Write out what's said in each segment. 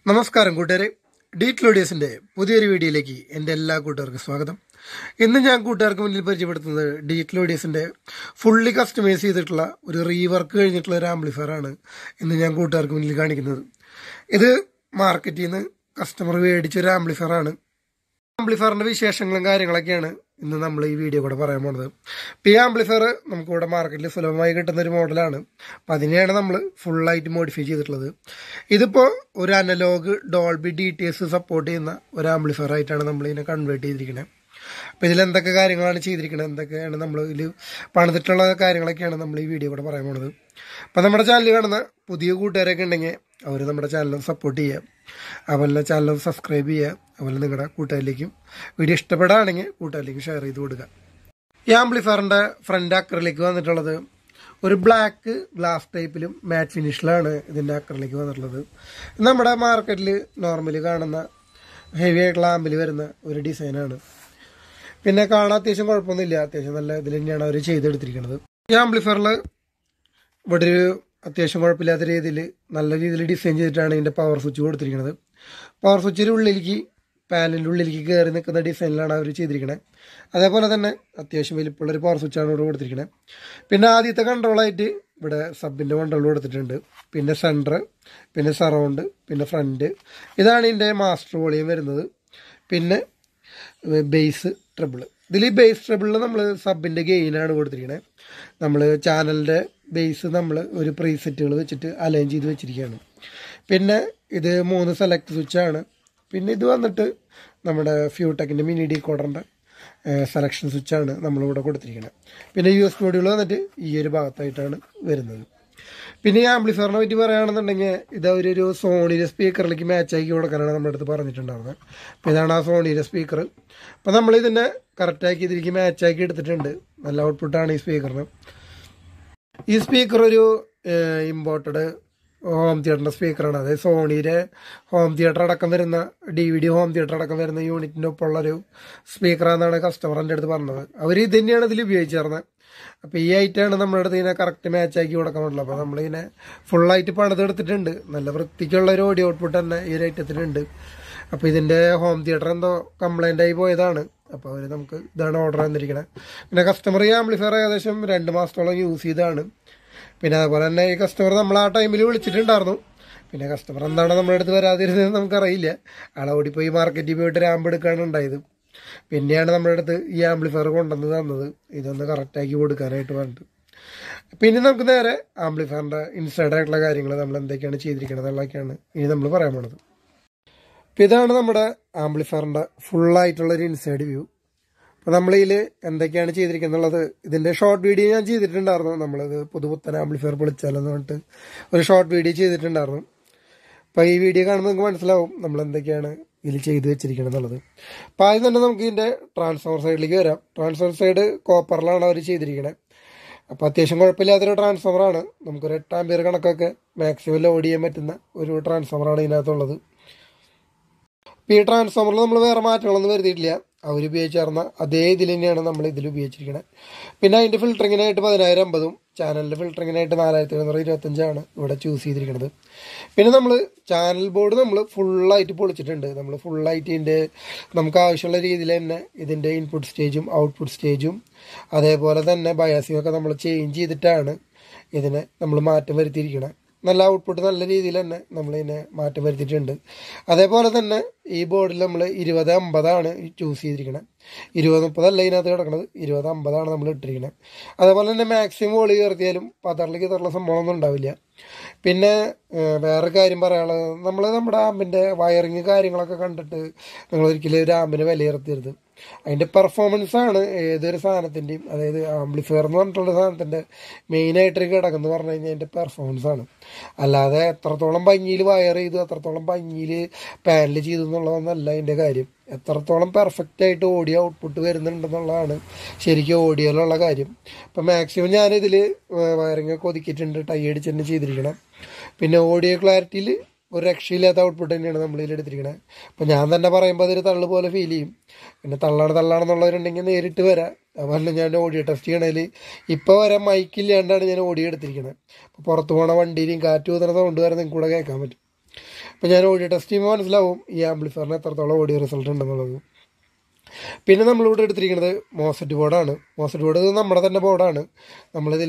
നമസ്കാരം കൂട്ടുകാരെ ഡീറ്റ്ലോഡിയസിന്റെ പുതിയൊരു വീഡിയോയിലേക്ക് എൻ്റെ എല്ലാ കൂട്ടുകാർക്കും സ്വാഗതം ഇന്ന് ഞാൻ കൂട്ടുകാർക്ക് മുന്നിൽ പരിചയപ്പെടുത്തുന്നത് ഡീറ്റ്ലോഡിയസിന്റെ ഫുള്ളി കസ്റ്റമൈസ് ചെയ്തിട്ടുള്ള ഒരു റീവർക്ക് കഴിഞ്ഞിട്ടുള്ള ഒരു ആംപ്ലിഫയർ ആണ് ഇന്ന് ഞാൻ കൂട്ടുകാർക്ക് മുന്നിൽ കാണിക്കുന്നത് ഇത് മാർക്കറ്റിൽ നിന്ന് കസ്റ്റമർ മേടിച്ച ഒരു ആംപ്ലിഫയർ ആണ് ആംപ്ലിഫയറിന്റെ വിശേഷങ്ങളും കാര്യങ്ങളൊക്കെയാണ് ഇന്ന് നമ്മൾ ഈ വീഡിയോ കൂടെ പറയാൻ പോണത് ഇപ്പം ഈ ആംപ്ലിഫയർ നമുക്കിവിടെ മാർക്കറ്റിൽ സുലഭമായി കിട്ടുന്ന ഒരു മോഡലാണ് അപ്പം അതിനെയാണ് നമ്മൾ ഫുള്ളായിട്ട് മോഡിഫൈ ചെയ്തിട്ടുള്ളത് ഇതിപ്പോൾ ഒരു analog Dolby D T S support ചെയ്യുന്ന ഒരു ആംപ്ലിഫയർ ആയിട്ടാണ് നമ്മൾ ഇതിനെ കൺവേർട്ട് ചെയ്തിരിക്കുന്നത് അപ്പോൾ ഇതിൽ എന്തൊക്കെ കാര്യങ്ങളാണ് ചെയ്തിരിക്കുന്നത് എന്തൊക്കെയാണ് നമ്മൾ ഇതിൽ പണിതിട്ടുള്ള കാര്യങ്ങളൊക്കെയാണ് നമ്മൾ ഈ വീഡിയോ കൂടെ പറയാൻ പോണത് അപ്പം നമ്മുടെ ചാനൽ കാണുന്ന പുതിയ കൂട്ടുകാരൊക്കെ ഉണ്ടെങ്കിൽ അവർ നമ്മുടെ ചാനൽ സപ്പോർട്ട് ചെയ്യുക അതുപോലെ ചാനൽ സബ്സ്ക്രൈബ് ചെയ്യുക അതുപോലെ നിങ്ങളുടെ കൂട്ടുകാരിലേക്കും വീഡിയോ ഇഷ്ടപ്പെടുകയാണെങ്കിൽ കൂട്ടുകാരിലേക്കും ഷെയർ ചെയ്ത് കൊടുക്കുക ഈ ആംപ്ലിഫയറിൻ്റെ ഫ്രണ്ട് അക്കറിലേക്ക് വന്നിട്ടുള്ളത് ഒരു ബ്ലാക്ക് ഗ്ലാസ് ടൈപ്പിലും മാറ്റ് ഫിനിഷിലാണ് ഇതിൻ്റെ അക്കറിലേക്ക് വന്നിട്ടുള്ളത് നമ്മുടെ മാർക്കറ്റിൽ നോർമലി കാണുന്ന ഹെവി ആയിട്ടുള്ള ആമ്പിൽ വരുന്ന ഒരു ഡിസൈനാണ് പിന്നെ കാണാൻ അത്യാവശ്യം കുഴപ്പമൊന്നുമില്ല അത്യാവശ്യം നല്ല ഇതിൽ തന്നെയാണ് അവർ ചെയ്തെടുത്തിരിക്കുന്നത് ഈ ആംപ്ലിഫയറിൽ ഇവിടെ ഒരു അത്യാവശ്യം കുഴപ്പമില്ലാത്ത രീതിയിൽ നല്ല രീതിയിൽ ഡിസൈൻ ചെയ്തിട്ടാണ് ഇതിൻ്റെ പവർ സ്വിച്ച് കൊടുത്തിരിക്കുന്നത് പവർ സ്വിച്ചിൻ്റെ ഉള്ളിലേക്ക് പാനലിൻ്റെ ഉള്ളിലേക്ക് കയറി നിൽക്കുന്ന ഡിസൈനിലാണ് അവർ ചെയ്തിരിക്കുന്നത് അതേപോലെ തന്നെ അത്യാവശ്യം വലിപ്പമുള്ളൊരു പവർ സ്വിച്ചാണ് ഇവിടെ കൊടുത്തിരിക്കുന്നത് പിന്നെ ആദ്യത്തെ കൺട്രോളായിട്ട് ഇവിടെ സബിൻ്റെ കൺട്രോൾ കൊടുത്തിട്ടുണ്ട് പിന്നെ സെൻറ്റർ പിന്നെ സറൗണ്ട് പിന്നെ ഫ്രണ്ട് ഇതാണ് ഇതിൻ്റെ മാസ്റ്റർ വോളിയം വരുന്നത് പിന്നെ ബേസ് ട്രിബിൾ ഇതിൽ ഈ ബേസ് ട്രിബിളിൽ നമ്മൾ സബിൻ്റെ ഗെയിനാണ് കൊടുത്തിരിക്കുന്നത് നമ്മൾ ചാനലിൻ്റെ ബേസ് നമ്മൾ ഒരു പ്രീസെറ്റുകൾ വെച്ചിട്ട് അലൈൻ ചെയ്ത് വെച്ചിരിക്കുകയാണ് പിന്നെ ഇത് മൂന്ന് സെലക്ട് സ്വിച്ചാണ് പിന്നെ ഇത് വന്നിട്ട് നമ്മുടെ ഫ്യൂടെക്കിൻ്റെ മിനി ഡി കോഡറിൻ്റെ സെലക്ഷൻ സ്വിച്ചാണ് നമ്മളിവിടെ കൊടുത്തിരിക്കുന്നത് പിന്നെ യു എസ് മോഡ്യൂൾ വന്നിട്ട് ഈ ഒരു ഭാഗത്തായിട്ടാണ് വരുന്നത് പിന്നെ ഈ ആംപ്ലിഫയറിനെ പറ്റി പറയുകയാണെന്നുണ്ടെങ്കിൽ ഇത് അവരൊരു സോണിയുടെ സ്പീക്കറിലേക്ക് മാച്ച് ആക്കി കൊടുക്കാനാണ് നമ്മുടെ അടുത്ത് പറഞ്ഞിട്ടുണ്ടായിരുന്നത് അപ്പോൾ ഇതാണ് ആ സോണിയുടെ സ്പീക്കർ അപ്പോൾ നമ്മൾ ഇതിനെ കറക്റ്റാക്കി ഇതിലേക്ക് മാച്ച് ആക്കി എടുത്തിട്ടുണ്ട് നല്ല ഔട്ട്പുട്ടാണ് ഈ സ്പീക്കറിന് ഈ സ്പീക്കർ ഒരു ഇമ്പോർട്ടഡ് ഹോം തിയേറ്ററിൻ്റെ സ്പീക്കറാണ് അതായത് സോണിയുടെ ഹോം തിയേറ്റർ അടക്കം വരുന്ന D V D home theatre അടക്കം വരുന്ന യൂണിറ്റിൻ്റെ ഒപ്പമുള്ളൊരു സ്പീക്കറാണെന്നാണ് കസ്റ്റമർ എൻ്റെ അടുത്ത് പറഞ്ഞത് അവർ ഇത് തന്നെയാണ് ഇതിൽ ഉപയോഗിച്ചിരുന്നത് അപ്പോൾ ഈ ഐറ്റാണ് നമ്മുടെ അടുത്ത് ഇതിനെ കറക്റ്റ് മാച്ച് ആക്കി കൊടുക്കാൻ പറ്റുള്ളൂ അപ്പോൾ നമ്മളിതിനെ ഫുള്ളായിട്ട് പണിതെടുത്തിട്ടുണ്ട് നല്ല വൃത്തിക്കുള്ള ഒരു ഓഡിയോ ഔട്ട്പുട്ട് തന്നെ ഈ ഒരു ഐറ്റത്തിനുണ്ട് അപ്പോൾ ഇതിൻ്റെ ഹോം തിയേറ്റർ എന്തോ കംപ്ലൈൻ്റ് ആയി പോയതാണ് അപ്പോൾ അവർ നമുക്ക് ഇതാണ് ഓർഡർ തന്നിരിക്കുന്നത് പിന്നെ കസ്റ്റമർ ഈ ആംപ്ലിഫയർ ഏകദേശം രണ്ട് മാസത്തോളം യൂസ് ചെയ്താണ് പിന്നെ അതുപോലെ തന്നെ ഈ കസ്റ്റമർ നമ്മൾ ആ ടൈമിൽ വിളിച്ചിട്ടുണ്ടായിരുന്നു പിന്നെ കസ്റ്റമർ എന്താണ് നമ്മുടെ അടുത്ത് വരാതിരുന്നത് നമുക്കറിയില്ല ആളെ ഓടിപ്പോയി മാർക്കറ്റിൽ പോയിട്ട് റാമ്പ് എടുക്കാണ് ഉണ്ടായത് പിന്നെയാണ് നമ്മുടെ അടുത്ത് ഈ ആംപ്ലിഫയർ കൊണ്ടുവന്ന് തന്നത് ഇതൊന്ന് കറക്റ്റാക്കി കൊടുക്കാനായിട്ട് പറഞ്ഞിട്ട് പിന്നെ നമുക്ക് നേരെ ആംപ്ലിഫയറിൻ്റെ ഇൻസൈഡ് ആയിട്ടുള്ള കാര്യങ്ങൾ നമ്മൾ എന്തൊക്കെയാണ് ചെയ്തിരിക്കുന്നത് എന്നുള്ളതൊക്കെയാണ് ഇനി നമ്മൾ പറയാൻ പോണത് അപ്പോൾ ഇതാണ് നമ്മുടെ ആംപ്ലിഫയറിൻ്റെ ഫുള്ളായിട്ടുള്ള ഒരു ഇൻസൈഡ് വ്യൂ അപ്പോൾ നമ്മളിതിൽ എന്തൊക്കെയാണ് ചെയ്തിരിക്കുന്നുള്ളത് ഇതിൻ്റെ ഷോർട്ട് വീഡിയോ ഞാൻ ചെയ്തിട്ടുണ്ടായിരുന്നു നമ്മളത് പുതുപുത്തൻ ആംപ്ലിഫയർ പൊളിച്ചാലെന്ന് പറഞ്ഞിട്ട് ഒരു ഷോർട്ട് വീഡിയോ ചെയ്തിട്ടുണ്ടായിരുന്നു അപ്പോൾ ഈ വീഡിയോ കാണുമ്പോൾ നിങ്ങൾക്ക് മനസ്സിലാവും നമ്മൾ എന്തൊക്കെയാണ് ഇതിൽ ചെയ്ത് വെച്ചിരിക്കണം എന്നുള്ളത് അപ്പോൾ ആദ്യം തന്നെ നമുക്ക് ഇതിൻ്റെ ട്രാൻസ്ഫോമർ സൈഡിലേക്ക് വരാം ട്രാൻസ്ഫോമർ സൈഡ് കോപ്പറിലാണ് അവർ ചെയ്തിരിക്കുന്നത് അപ്പോൾ അത്യാവശ്യം കുഴപ്പമില്ലാത്തൊരു ട്രാൻസ്ഫോമറാണ് നമുക്കൊരു എട്ടാം പേര് കണക്കൊക്കെ മാക്സിമം ലോഡ് ചെയ്യാൻ പറ്റുന്ന ഒരു ട്രാൻസ്ഫോമറാണ് ഇതിനകത്തുള്ളത് ഇപ്പോൾ ഈ ട്രാൻസ്ഫോമറിൽ നമ്മൾ വേറെ മാറ്റങ്ങളൊന്നും വരുത്തിയിട്ടില്ല അവർ ഉപയോഗിച്ചിരുന്ന അതേ ഇതിൽ തന്നെയാണ് നമ്മൾ ഇതിൽ ഉപയോഗിച്ചിരിക്കുന്നത് പിന്നെ അതിൻ്റെ ഫിൽറ്ററിങ്ങിനായിട്ട് പതിനായിരം അമ്പതും ചാനലിൻ്റെ ഫിൽറ്ററിങ്ങിനായിട്ട് നാലായിരത്തി എഴുന്നൂറ് ഇരുപത്തഞ്ചാണ് ഇവിടെ ചൂസ് ചെയ്തിരിക്കുന്നത് പിന്നെ നമ്മൾ ചാനൽ ബോർഡ് നമ്മൾ ഫുള്ളായിട്ട് പൊളിച്ചിട്ടുണ്ട് നമ്മൾ ഫുള്ളായിട്ട് ഇതിൻ്റെ നമുക്ക് ആവശ്യമുള്ള രീതിയിൽ തന്നെ ഇതിൻ്റെ ഇൻപുട്ട് സ്റ്റേജും ഔട്ട്പുട്ട് സ്റ്റേജും അതേപോലെ തന്നെ ബയാസിംഗ് ഒക്കെ നമ്മൾ ചേഞ്ച് ചെയ്തിട്ടാണ് ഇതിനെ നമ്മൾ മാറ്റം വരുത്തിയിരിക്കുന്നത് നല്ല ഔട്ട്പുട്ട് നല്ല രീതിയിൽ തന്നെ നമ്മളിതിനെ മാറ്റം വരുത്തിയിട്ടുണ്ട് അതേപോലെ തന്നെ ഈ ബോർഡിൽ നമ്മൾ ഇരുപത് അമ്പതാണ് ചൂസ് ചെയ്തിരിക്കുന്നത് ഇരുപത് മുപ്പതല്ല ഇതിനകത്ത് കിടക്കുന്നത് ഇരുപത് അമ്പതാണ് നമ്മൾ ഇട്ടിരിക്കുന്നത് അതേപോലെ തന്നെ മാക്സിമം വോളി ഉയർത്തിയാലും പതറിലേക്ക് തറുള്ള സംഭവമൊന്നും ഉണ്ടാവില്ല പിന്നെ വേറെ കാര്യം പറയാനുള്ളത് നമ്മൾ നമ്മുടെ ആമ്പിൻ്റെ വയറിങ് കാര്യങ്ങളൊക്കെ കണ്ടിട്ട് നിങ്ങൾ ഒരിക്കലും ഒരു ആമ്പിന് വിലയിരുത്തരുത് അതിൻ്റെ പെർഫോമൻസ് ആണ് ഏതൊരു സാധനത്തിൻ്റെയും അതായത് ആംപ്ലിഫയർ എന്ന് പറഞ്ഞിട്ടുള്ള സാധനത്തിൻ്റെ മെയിനായിട്ട് കിടക്കുന്നത് പറഞ്ഞു കഴിഞ്ഞാൽ അതിൻ്റെ പെർഫോമൻസ് ആണ് അല്ലാതെ എത്രത്തോളം ഭംഗിയിൽ വയർ ചെയ്തു എത്രത്തോളം ഭംഗിയിൽ പാനൽ ചെയ്തു എന്നുള്ളതൊന്നല്ല അതിൻ്റെ കാര്യം എത്രത്തോളം പെർഫെക്റ്റ് ആയിട്ട് ഓഡിയോ ഔട്ട്പുട്ട് വരുന്നുണ്ടെന്നുള്ളതാണ് ശരിക്കും ഓഡിയോയിലുള്ള കാര്യം അപ്പം മാക്സിമം ഞാനിതിൽ വയറിംഗ് ഒക്കെ ഒതുക്കിയിട്ടുണ്ട് ടൈ അടിച്ച് ചെയ്തിരിക്കണം പിന്നെ ഓഡിയോ ക്ലാരിറ്റിയിൽ ഒരു രക്ഷയില്ലാത്ത ഔട്ട്പുട്ട് തന്നെയാണ് നമ്മൾ ഇതിൽ എടുത്തിരിക്കുന്നത് അപ്പം ഞാൻ തന്നെ പറയുമ്പോൾ അതൊരു തള്ളു പോലെ ഫീൽ ചെയ്യും പിന്നെ തള്ളാണ് തള്ളാണെന്നുള്ളവരുണ്ടെങ്കിൽ നേരിട്ട് വരാം അതുപോലെ ഞാൻ ഓഡിയോ ടെസ്റ്റ് ചെയ്യണതിൽ ഇപ്പോൾ വരെ മൈക്കില്ലാണ്ടാണ് ഞാൻ ഓഡിയോ എടുത്തിരിക്കുന്നത് അപ്പോൾ പുറത്ത് പോണ വണ്ടിയിലും കാറ്റ് ഊതുന്ന സൗണ്ട് വരെ നിങ്ങൾക്ക് കൂടെ കേൾക്കാൻ പറ്റും അപ്പോൾ ഞാൻ ഓഡിയോ ടെസ്റ്റ് ചെയ്യുമ്പോൾ മനസ്സിലാവും ഈ ആംപ്ലിഫയറിന് എത്രത്തോളം ഓഡിയോ റിസൾട്ട് ഉണ്ടെന്നുള്ളത് പിന്നെ നമ്മളിവിടെ എടുത്തിരിക്കുന്നത് മോസറ്റ് ബോർഡാണ് മോസറ്റ് ബോർഡ് നമ്മുടെ തന്നെ ബോർഡാണ് നമ്മളിതിൽ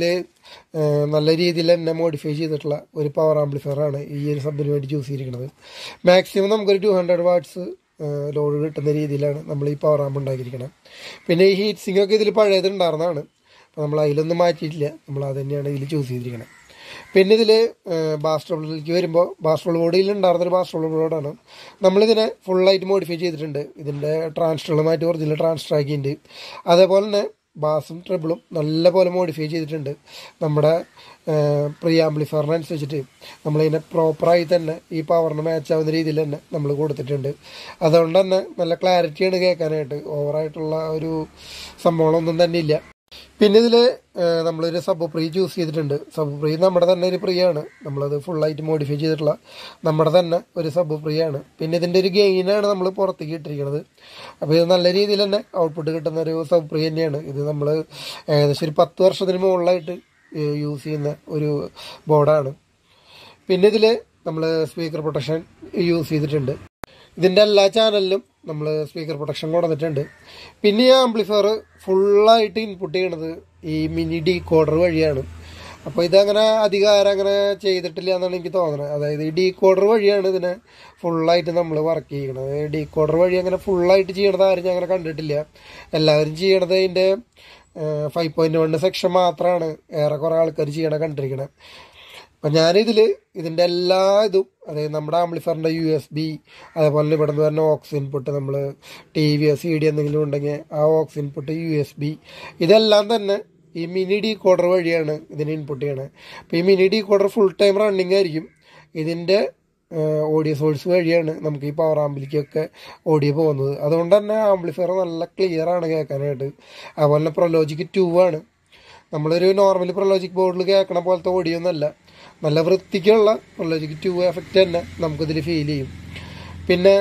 നല്ല രീതിയിൽ തന്നെ മോഡിഫൈ ചെയ്തിട്ടുള്ള ഒരു പവർ ആംപ്ലിഫയറാണ് ഈ ഒരു സബിന് വേണ്ടി ചൂസ് ചെയ്തിരിക്കുന്നത് മാക്സിമം നമുക്കൊരു ടു ഹൺഡ്രഡ് വാട്ട്സ് ലോഡ് കിട്ടുന്ന രീതിയിലാണ് നമ്മൾ ഈ പവർ ആമ്പ് ഉണ്ടാക്കിയിരിക്കുന്നത് പിന്നെ ഈ ഹീറ്റ് സിങ് ഒക്കെ ഇതിൽ പഴയത് ഉണ്ടായിരുന്നതാണ് അപ്പോൾ നമ്മൾ അതിലൊന്നും മാറ്റിയിട്ടില്ല നമ്മൾ അത് തന്നെയാണ് ഇതിൽ ചൂസ് ചെയ്തിരിക്കുന്നത് പിന്നെ ഇതിൽ ബാസ്ട്രോളിലേക്ക് വരുമ്പോൾ ബാസ്ട്രോൾ ബോർഡിൽ ഉണ്ടായിരുന്നൊരു ബാസ്ട്രോൾ ബോർഡാണ് നമ്മളിതിനെ ഫുള്ളായിട്ട് മോഡിഫൈ ചെയ്തിട്ടുണ്ട് ഇതിൻ്റെ ട്രാൻസ്ട്രോൾ മാറ്റി ഒറിജിനൽ ട്രാൻസ്ട്രാ ആക്കിയിട്ടുണ്ട് അതേപോലെ തന്നെ ബാസും ട്രിബിളും നല്ല പോലെ മോഡിഫൈ ചെയ്തിട്ടുണ്ട് നമ്മുടെ പ്രീ ആംപ്ലിഫയറിനനുസരിച്ചിട്ട് നമ്മളിതിനെ പ്രോപ്പറായി തന്നെ ഈ പവറിന് മാച്ച് ആവുന്ന രീതിയിൽ തന്നെ നമ്മൾ കൊടുത്തിട്ടുണ്ട് അതുകൊണ്ട് തന്നെ നല്ല ക്ലാരിറ്റിയാണ് കേൾക്കാനായിട്ട് ഓവറായിട്ടുള്ള ഒരു സംഭവങ്ങളൊന്നും തന്നെ ഇല്ല പിന്നെ ഇതിൽ നമ്മളൊരു സബ് പ്രീ ചൂസ് ചെയ്തിട്ടുണ്ട് സബ് പ്രീ നമ്മുടെ തന്നെ ഒരു പ്രീ ആണ് നമ്മളത് ഫുള്ളായിട്ട് മോഡിഫൈ ചെയ്തിട്ടുള്ള നമ്മുടെ തന്നെ ഒരു സബ് പ്രീ ആണ് പിന്നെ ഇതിൻ്റെ ഒരു ഗെയിനാണ് നമ്മൾ പുറത്തേക്ക് ഇട്ടിരിക്കുന്നത് അപ്പോൾ ഇത് നല്ല രീതിയിൽ തന്നെ ഔട്ട്പുട്ട് കിട്ടുന്ന ഒരു സബ് പ്രീ തന്നെയാണ് ഇത് നമ്മൾ ഏകദേശം ഒരു പത്ത് വർഷത്തിന് മുകളിലായിട്ട് യൂസ് ചെയ്യുന്ന ഒരു ബോർഡാണ് പിന്നെ ഇതിൽ നമ്മൾ സ്പീക്കർ പ്രൊട്ടക്ഷൻ യൂസ് ചെയ്തിട്ടുണ്ട് ഇതിൻ്റെ എല്ലാ ചാനലിലും നമ്മൾ സ്പീക്കർ പ്രൊട്ടക്ഷൻ കൊണ്ടുവന്നിട്ടുണ്ട് പിന്നെ ഈ ആംപ്ലിഫയർ ഫുള്ളായിട്ട് ഇൻപുട്ട് ചെയ്യണത് ഈ മിനി ഡി കോഡർ വഴിയാണ് അപ്പോൾ ഇതങ്ങനെ അധികാരം അങ്ങനെ ചെയ്തിട്ടില്ല എന്നാണ് എനിക്ക് തോന്നുന്നത് അതായത് ഈ ഡീ കോഡർ വഴിയാണ് ഇതിനെ ഫുള്ളായിട്ട് നമ്മൾ വർക്ക് ചെയ്യണത് ഡീ കോഡർ വഴി അങ്ങനെ ഫുള്ളായിട്ട് ചെയ്യണത് ആരും ഞാൻ അങ്ങനെ കണ്ടിട്ടില്ല എല്ലാവരും ചെയ്യണത് അതിൻ്റെ ഫൈവ് പോയിൻറ്റ് വൺ സെക്ഷൻ മാത്രമാണ് ഏറെ കുറേ ആൾക്കാർ ചെയ്യണ കണ്ടിരിക്കണത് അപ്പം ഞാനിതിൽ ഇതിൻ്റെ എല്ലാ ഇതും അതായത് നമ്മുടെ ആംപ്ലിഫയറിൻ്റെ യു എസ് ബി അതേപോലെ ഇവിടെ നിന്ന് തന്നെ ഓക്സ് ഇൻപുട്ട് നമ്മൾ ടി വി സി ഡി എന്തെങ്കിലും ഉണ്ടെങ്കിൽ ആ aux input U S B ഇതെല്ലാം തന്നെ ഈ മിനി ഡി കോഡർ വഴിയാണ് ഇതിന് ഇൻപുട്ട് ചെയ്യണത് അപ്പോൾ ഈ mini decoder full time running ആയിരിക്കും ഇതിൻ്റെ ഓഡിയോ സോഴ്സ് വഴിയാണ് നമുക്ക് ഈ പവർ ആംബിലേക്കൊക്കെ ഓഡിയോ പോകുന്നത് അതുകൊണ്ട് തന്നെ ആംപ്ലിഫയർ നല്ല ക്ലിയർ ആണ് കേൾക്കാനായിട്ട് അതുപോലെ തന്നെ പ്രൊലോജിക്ക് ടു ആണ് നമ്മളൊരു നോർമൽ പ്രൊലോജിക് ബോർഡിൽ കേൾക്കണ പോലത്തെ ഓഡിയോ ഒന്നല്ല നല്ല വൃത്തിക്കുള്ള പ്രൊലോജിക്ക് ടു എഫക്റ്റ് തന്നെ നമുക്കിതിൽ ഫീൽ ചെയ്യും പിന്നെ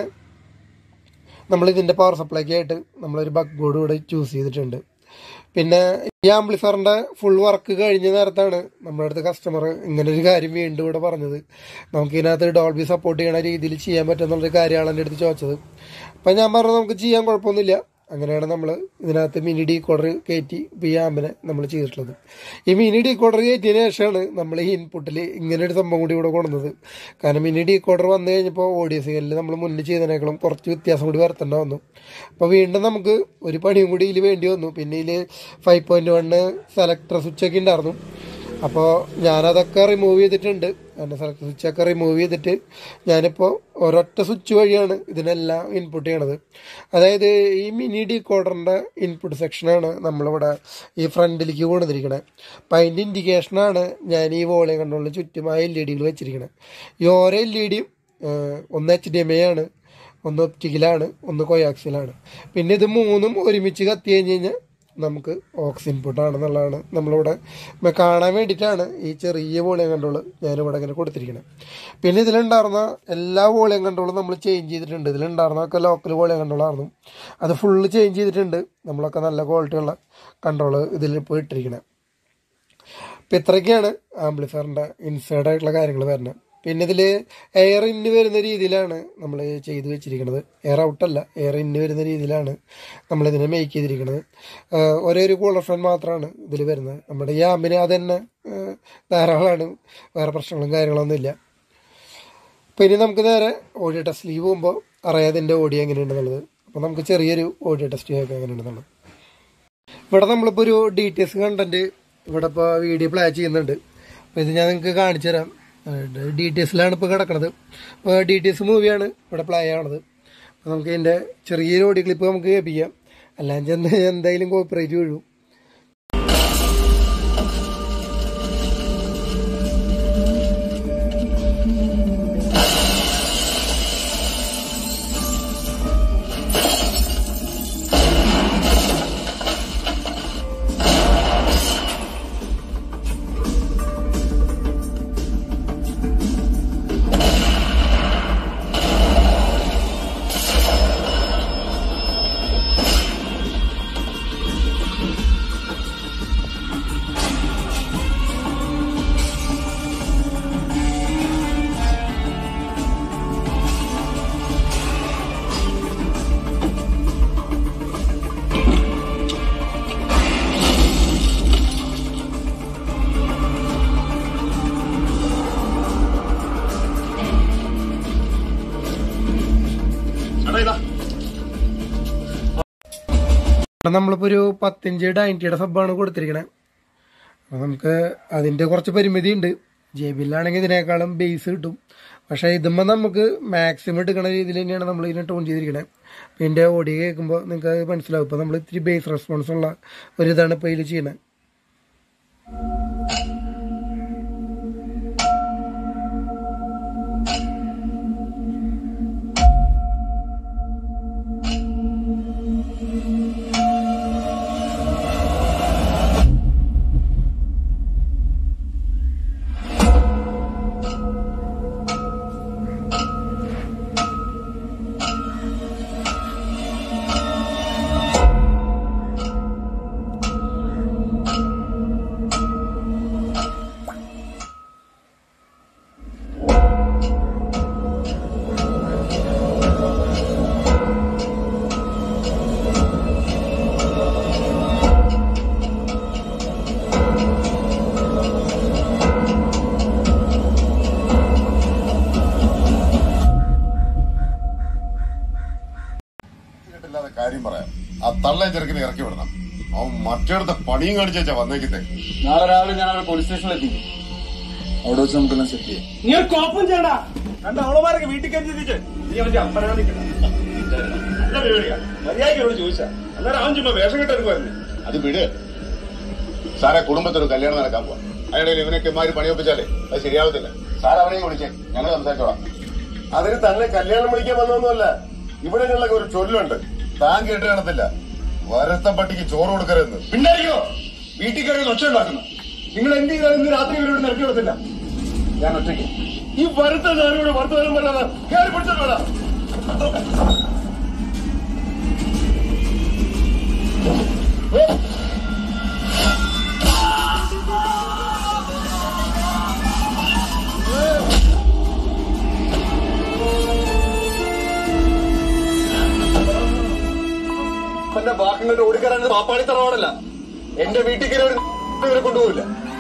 നമ്മളിതിൻ്റെ പവർ സപ്ലൈക്ക് ആയിട്ട് നമ്മളൊരു ബഗ് ബോർഡ് ഇവിടെ ചൂസ് ചെയ്തിട്ടുണ്ട് പിന്നെ ഈ ആംപ്ലിഫയറിൻ്റെ ഫുൾ വർക്ക് കഴിഞ്ഞ നേരത്താണ് നമ്മുടെ അടുത്ത് കസ്റ്റമർ ഇങ്ങനെ ഒരു കാര്യം വീണ്ടും ഇവിടെ പറഞ്ഞത് നമുക്ക് ഇതിനകത്ത് ഡോൾബി സപ്പോർട്ട് ചെയ്യണ രീതിയിൽ ചെയ്യാൻ പറ്റുമെന്നുള്ളൊരു കാര്യമാണ് എൻ്റെ അടുത്ത് ചോദിച്ചത് അപ്പം ഞാൻ പറഞ്ഞു നമുക്ക് ചെയ്യാൻ കുഴപ്പമൊന്നുമില്ല അങ്ങനെയാണ് നമ്മൾ ഇതിനകത്ത് മിനി ഡി കോഡർ കയറ്റി ഇപ്പോൾ ഈ ആമ്പിനെ നമ്മൾ ചെയ്തിട്ടുള്ളത് ഈ മിനി ഡി കോഡർ കയറ്റിയതിന് ശേഷമാണ് നമ്മൾ ഈ ഇൻപുട്ടിൽ ഇങ്ങനെ ഒരു സംഭവം കൂടി ഇവിടെ കൊണ്ടുവന്നത് കാരണം മിനി ഡി കോഡർ വന്നു കഴിഞ്ഞപ്പോൾ ഓഡിയോ സിഗലിൽ നമ്മൾ മുന്നിൽ ചെയ്തതിനേക്കാളും കുറച്ച് വ്യത്യാസം കൂടി വരുത്തേണ്ട വന്നു അപ്പോൾ വീണ്ടും നമുക്ക് ഒരു പണിയും കൂടി ഇതിൽ വേണ്ടി വന്നു പിന്നെ ഇതിൽ ഫൈവ് പോയിൻറ്റ് വണ്ണ് സെലക്ടർ സ്വിച്ചൊക്കെ ഉണ്ടായിരുന്നു അപ്പോൾ ഞാനതൊക്കെ റിമൂവ് ചെയ്തിട്ടുണ്ട് എൻ്റെ സെലക്ട് സ്വിച്ചൊക്കെ റിമൂവ് ചെയ്തിട്ട് ഞാനിപ്പോൾ ഒരൊറ്റ സ്വിച്ച് വഴിയാണ് ഇതിനെല്ലാം ഇൻപുട്ട് ചെയ്യണത് അതായത് ഈ മിനി ഡി കോഡറിൻ്റെ ഇൻപുട്ട് സെക്ഷനാണ് നമ്മളിവിടെ ഈ ഫ്രണ്ടിലേക്ക് കൊണ്ടുവന്നിരിക്കണത് അപ്പം അതിൻ്റെ ഇൻഡിക്കേഷനാണ് ഞാൻ ഈ വോളിയം കൺട്രോളിന് ചുറ്റുമായ എൽ ഇ ഡികൾ വെച്ചിരിക്കുന്നത് ഈ ഓരോ എൽ ഇ ഡിയും ഒന്ന് എച്ച് ഡി എം എ ആണ് ഒന്ന് ഒപ്റ്റിക്കലാണ് ഒന്ന് കൊയാക്സിലാണ് പിന്നെ ഇത് മൂന്നും ഒരുമിച്ച് കത്തി കഴിഞ്ഞ് കഴിഞ്ഞാൽ നമുക്ക് ഓക്സ് ഇൻപുട്ട് ആണെന്നുള്ളതാണ് നമ്മളിവിടെ കാണാൻ വേണ്ടിയിട്ടാണ് ഈ ചെറിയ വോളിയം കൺട്രോൾ ഞാനിവിടെ ഇങ്ങനെ കൊടുത്തിരിക്കുന്നത് പിന്നെ ഇതിലുണ്ടായിരുന്ന എല്ലാ വോളിയം കൺട്രോളും നമ്മൾ ചേഞ്ച് ചെയ്തിട്ടുണ്ട് ഇതിലുണ്ടായിരുന്നൊക്കെ ലോക്കൽ വോളിയം കൺട്രോൾ ആയിരുന്നു അത് ഫുള്ള് ചേഞ്ച് ചെയ്തിട്ടുണ്ട് നമ്മളൊക്കെ നല്ല ക്വാളിറ്റിയുള്ള കൺട്രോൾ ഇതിൽ ഇപ്പോൾ ഇട്ടിരിക്കുന്നത് അപ്പം ഇത്രയൊക്കെയാണ് ആംപ്ലിഫയറിൻ്റെ ഇൻസൈഡ് ആയിട്ടുള്ള കാര്യങ്ങൾ വരുന്നത് പിന്നെ ഇതിൽ എയർ ഇന്ന് വരുന്ന രീതിയിലാണ് നമ്മൾ ചെയ്ത് വെച്ചിരിക്കുന്നത് എയർ ഔട്ടല്ല എയർ ഇന്ന് വരുന്ന രീതിയിലാണ് നമ്മളിതിനെ മേക്ക് ചെയ്തിരിക്കുന്നത് ഒരേ ഒരു കൂളർ ഫാൻ മാത്രമാണ് ഇതിൽ വരുന്നത് നമ്മുടെ ഈ ആമ്പിന് അത് തന്നെ ധാരാളമാണ് വേറെ പ്രശ്നങ്ങളും കാര്യങ്ങളൊന്നും ഇല്ല അപ്പോൾ ഇനി നമുക്ക് നേരെ ഓഡിയോ ടെസ്റ്റിലേക്ക് പോകുമ്പോൾ അറിയാതിൻ്റെ ഓഡിയോ എങ്ങനെയുണ്ടെന്നുള്ളത് അപ്പോൾ നമുക്ക് ചെറിയൊരു ഓഡിയോ ടെസ്റ്റ് ചെയ്യാൻ എങ്ങനെയുണ്ടെന്നുള്ളത് ഇവിടെ നമ്മളിപ്പോൾ ഒരു ഡി ടി എസ് കണ്ടൻറ്റ് ഇവിടെ ഇപ്പോൾ വീഡിയോ പ്ലേ ചെയ്യുന്നുണ്ട് അപ്പോൾ ഇത് ഞാൻ നിങ്ങൾക്ക് കാണിച്ചു തരാം ഡി ടി എസിലാണ് ഇപ്പോൾ കിടക്കുന്നത് അപ്പോൾ ഡി ടി എസ് മൂവിയാണ് ഇവിടെ പ്ലേ ആണത് അപ്പോൾ നമുക്ക് ഇതിൻ്റെ ചെറിയൊരു ഓഡിയോ ക്ലിപ്പ് നമുക്ക് കേൾപ്പിക്കാം അല്ലാതെ എന്തായാലും കോപ്പറേറ്റ് വീഴും ഇതാ ഇവിടെ നമ്മളിപ്പോ ഒരു പത്തിഞ്ച് ഡൈൻറ്റിയുടെ സബ്ബാണ് കൊടുത്തിരിക്കണേ അപ്പൊ നമുക്ക് അതിന്റെ കുറച്ച് പരിമിതി ഉണ്ട് ജെ ബില്ലാണെങ്കിൽ ഇതിനേക്കാളും ബേസ് കിട്ടും പക്ഷെ ഇതുമ്പോൾ നമുക്ക് മാക്സിമം എടുക്കുന്ന രീതിയിൽ തന്നെയാണ് നമ്മൾ ഇതിനെ ടോൺ ചെയ്തിരിക്കണേ അപ്പം ഇതിന്റെ ഓഡിയോ കേൾക്കുമ്പോൾ നിങ്ങൾക്ക് അത് മനസ്സിലാവും ഇപ്പൊ നമ്മൾ ഇത്തിരി ബേസ് റെസ്പോൺസ് ഉള്ള ഒരു ഇതാണ് ഇപ്പൊ ഇതിൽ ചെയ്യണത് കേട്ടില്ലാതെ കാര്യം പറയാം ആ തള്ളേ ചെറുക്കിനെ ഇറക്കി വിടണം അവൻ മറ്റേടത്തെ പണിയും കാണിച്ചാ വന്നേക്കിത്തെ നാളെ രാവിലെ ഞാൻ അവിടെ പോലീസ് സ്റ്റേഷനിൽ എത്തിക്കും അവിടെ വെച്ച് നമുക്കെല്ലാം സെറ്റ് ചെയ്യാം നീ ഒരു കോപ്പം ചെയ്യടാ രണ്ട് അവളമാരൊക്കെ വീട്ടിൽ കയറി ചിന്തിച്ച് നീ അവന്റെ അമ്പരാ നിൽക്കണം നല്ല പരിപാടിയാ മര്യാദയോട് ചോദിച്ചാ അന്നേരം അവൻ ചുമ്മാ വേഷം കെട്ടെടുക്കുമായിരുന്നു അത് വിട് സാറെ കുടുംബത്തിനൊരു കല്യാണം നടക്കാൻ പോവാ അതിനിടയിൽ ഇവനൊക്കെ മാറി പണിയൊപ്പിച്ചാലേ അത് ശരിയാവത്തില്ല സാർ അവനെയും വിളിച്ചേ ഞങ്ങൾ സംസാരിച്ചോളാം അതിന് തന്നെ കല്യാണം വിളിക്കാൻ വന്നൊന്നുമല്ല ഇവിടെ ഞങ്ങൾക്ക് ഒരു ചൊല്ലുണ്ട് താൻ കേട്ട് കാണത്തില്ല വരത്ത പട്ടിക്ക് ചോറ് കൊടുക്കരുതെന്ന് പിന്നായിരിക്കോ വീട്ടിൽ കയറി ഒച്ച ഉണ്ടാക്കുന്നു നിങ്ങൾ എന്ത് ചെയ്താലും ഇന്ന് രാത്രി ഇവരോട് നിരക്കി വിടത്തില്ല ഞാൻ ഒറ്റയ്ക്ക് ഈ വരുത്ത ഞാനോട് വർത്തമാനം പറയാതെ കയറി പിടിച്ചോടാ എന്റെ വാക്കുകളുടെ ഓടിക്കറാൻ പാപ്പാടി തറവാടല്ല എന്റെ വീട്ടിൽ കയറി ഒരു ഇവരെ കൊണ്ടുപോകില്ല